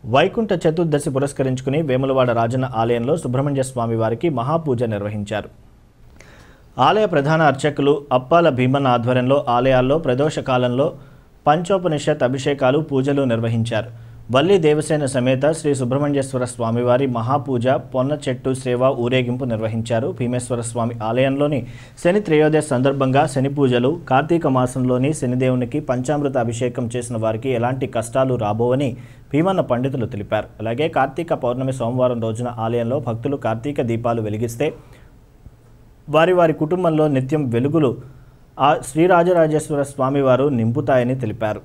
వైకుంఠ చతుర్దశి పురస్కరించుకుని వేములవాడ రాజన్న ఆలయంలో సుబ్రహ్మణ్య స్వామి వారికి మహాపూజ నిర్వహించారు ఆలయ ప్రధాన అర్చకులు అప్పాల భీమన్న ఆధ్వర్యంలో ఆలయాల్లో ప్రదోష కాలంలో పంచోపనిషత్ అభిషేకాలు పూజలు నిర్వహించారు వల్లి దేవసేన సమేత శ్రీ సుబ్రహ్మణ్యేశ్వర స్వామివారి మహాపూజ పొన్న చెట్టు సేవ ఊరేగింపు నిర్వహించారు భీమేశ్వర స్వామి ఆలయంలోని శని త్రయోదశి సందర్భంగా శని పూజలు కార్తీక మాసంలోని శనిదేవునికి పంచామృత అభిషేకం చేసిన వారికి ఎలాంటి కష్టాలు రాబోవని భీమన్న పండితులు తెలిపారు అలాగే కార్తీక పౌర్ణమి సోమవారం రోజున ఆలయంలో భక్తులు కార్తీక దీపాలు వెలిగిస్తే వారి వారి కుటుంబంలో నిత్యం వెలుగులు ఆ శ్రీరాజరాజేశ్వర స్వామివారు నింపుతాయని తెలిపారు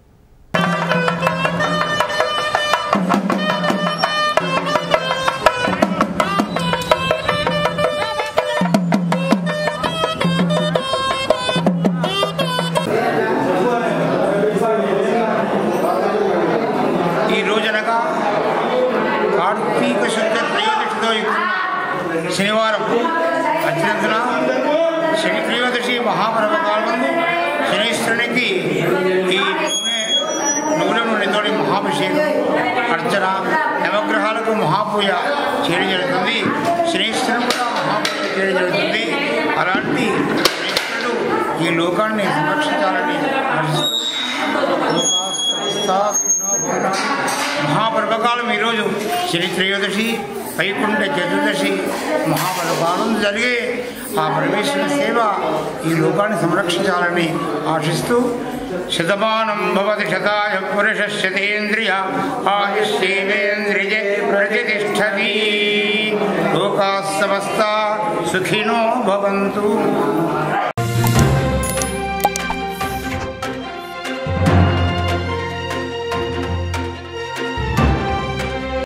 ఈ రోజనగా కార్తీక శుద్ధ త్రయోదశితో యుక్తం శనివారం అత్యంతన శని త్రయోదశి మహాపర్వకాలంలో శనీశ్వరునికి ఈ నూనె నూనె నూనెతోటి మహాభిషేకం అర్చన నవగ్రహాలకు మహాపూజ చేయడం జరుగుతుంది శనీశ్వరుడు కూడా మహాపూజ చేయడం జరుగుతుంది అలాంటి శనీశ్వరుడు ఈ లోకాన్ని సంరక్షించాలని ఆశిస్తూ మహాపర్వకాలం ఈరోజు శని త్రయోదశి వైకుంఠ చతుర్దశి మహాపర్వకాలం జరిగే ఆ పరమేశ్వర సేవ ఈ లోకాన్ని సంరక్షించాలని ఆశిస్తూ శతమానం భవతి శతాయ పురుష శతేంద్రియ ఆయుష్ేంద్రియ ప్రతిష్టతి లోకా సమస్త సుఖినో భవంతు